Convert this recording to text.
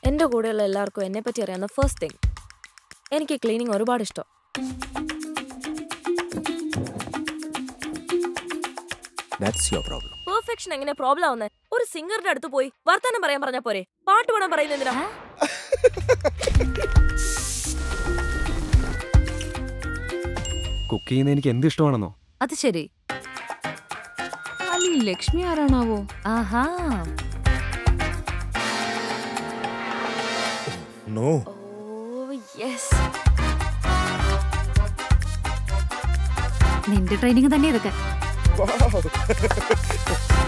എൻ്റെ കൂടെയുള്ള എല്ലാവർക്കും എന്നെ പറ്റി അറിയാവുന്ന ഫസ്റ്റ് തിങ് എനിക്ക് ക്ലീനിങ് ഒരുപാട് ഇഷ്ടം ദാറ്റ്സ് യുവർ പ്രോബ്ലം പെർഫെക്ഷൻ എങ്ങനെ പ്രോബ്ലം ആവുന്നത് ഒരു സിംഗറിന്റെ അടുത്ത് പോയി വർത്താനം പറയാൻ പറഞ്ഞാ പോരെ പാട്ട് പാടാൻ പറയുന്നത് എന്തിനാ കുക്ക് ചെയ്യുന്ന എനിക്ക് എന്ത് ഇഷ്ടമാണെന്നോ അത് ശരി അല്ല ഈ ലക്ഷ്മി ആരാണാവോ ആഹാ നോ ഓ യെസ് നിന്റെ ട്രെയിനിങ് തന്നെ ഇതൊക്കെ Wow.